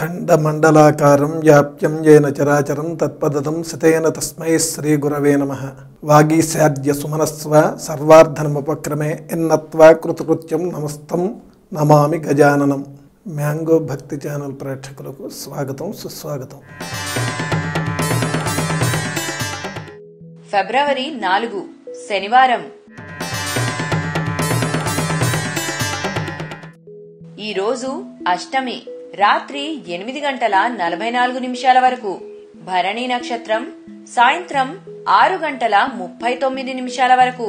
అఖండమండలాకారం వ్యాప్యం ఏన చరాచరం తత్పదం సితేన తస్మై శ్రీ గురవే నమ వాగీశాద్య సుమనస్వ సర్వార్ధనముపక్రమే ఎన్నత్వా కృతకృత్యం నమస్తం నమామి గజాననం మ్యాంగో భక్తి ఛానల్ ప్రేక్షకులకు స్వాగతం సుస్వాగతం ఫిబ్రవరి నాలుగు శనివారం ఈ రోజు అష్టమి రాత్రి ఎనిమిది గంటల నలభై నాలుగు నిమిషాల వరకు భరణి నక్షత్రం సాయంత్రం ఆరు గంటల ముప్పై తొమ్మిది నిమిషాల వరకు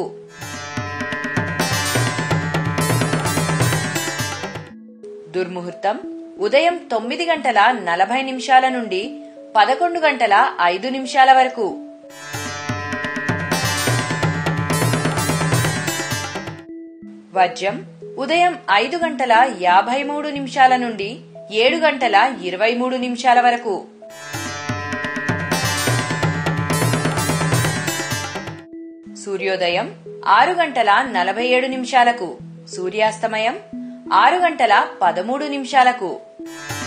దుర్ముహూర్తం ఉదయం తొమ్మిది గంటల నలభై నిమిషాల నుండి పదకొండు గంటల ఐదు నిమిషాల వరకు వజ్యం ఉదయం ఐదు గంటల యాభై మూడు నిమిషాల నుండి ఏడు గంటల ఇరవై మూడు నిమిషాల వరకు సూర్యోదయం ఆరు గంటల నలభై ఏడు నిమిషాలకు సూర్యాస్తమయం ఆరు గంటల పదమూడు నిమిషాలకు